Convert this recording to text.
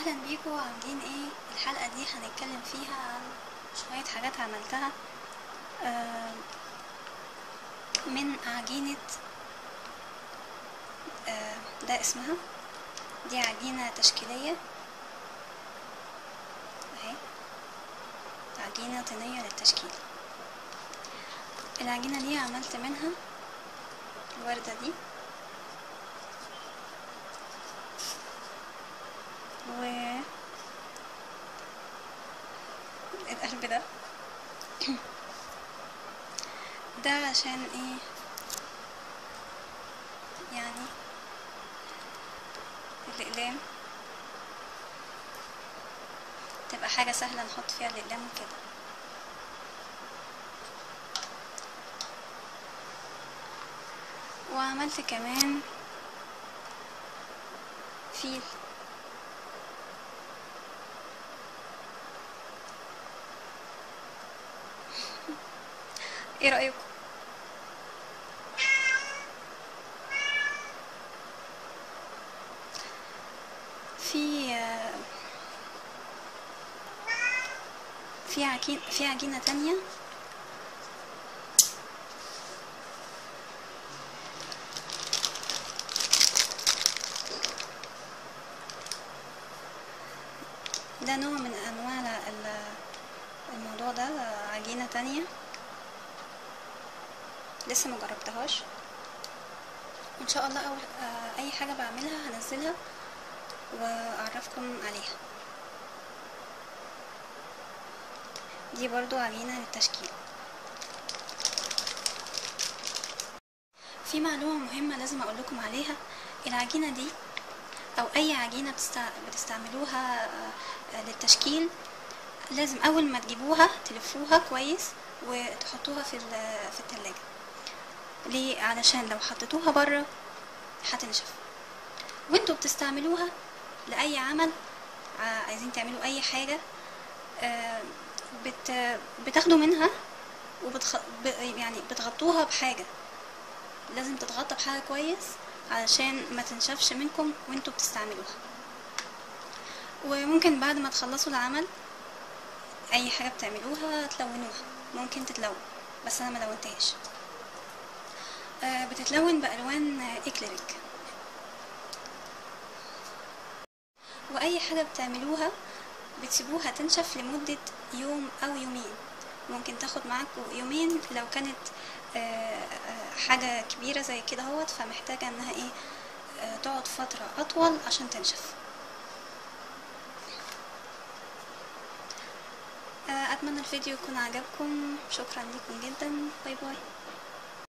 اهلا بيكم عاملين ايه الحلقه دي هنتكلم فيها عن شويه حاجات عملتها آه، من عجينه آه، ده اسمها دي عجينه تشكيليه اهي عجينه طينيه للتشكيل العجينه دي عملت منها الورده دي و القلب ده ده عشان ايه يعني الأقلام تبقى حاجة سهلة نحط فيها الأقلام وكده وعملت كمان فيل ايه رأيكم في في عجين في عجينة تانية ده نوع من انواع ال- الموضوع ده عجينة تانية لسه ما جربتهاش ان شاء الله اول آه، اي حاجه بعملها هنزلها واعرفكم عليها دي برضو عجينه للتشكيل في معلومه مهمه لازم اقول لكم عليها العجينه دي او اي عجينه بتستع... بتستعملوها آه، للتشكيل لازم اول ما تجيبوها تلفوها كويس وتحطوها في ال- في التلاجة ليه علشان لو حطيتوها بره هتنشف وانتوا بتستعملوها لاي عمل ع- عايزين تعملوا اي حاجه آه، بت بتاخدوا منها وبتخ... ب... يعني بتغطوها بحاجه لازم تتغطى بحاجه كويس علشان ما تنشفش منكم وانتوا بتستعملوها وممكن بعد ما تخلصوا العمل اي حاجه بتعملوها تلونوها ممكن تتلون بس انا ما لونتهاش آه، بتتلون بألوان آه، إكليريك وأي حاجة بتعملوها بتسيبوها تنشف لمدة يوم أو يومين ممكن تاخد معاكم يومين لو كانت آه، آه، حاجة كبيرة زي كده هوت فمحتاجة انها ايه آه، تقعد فترة أطول عشان تنشف آه، أتمنى الفيديو يكون عجبكم شكرا لكم جدا باي باي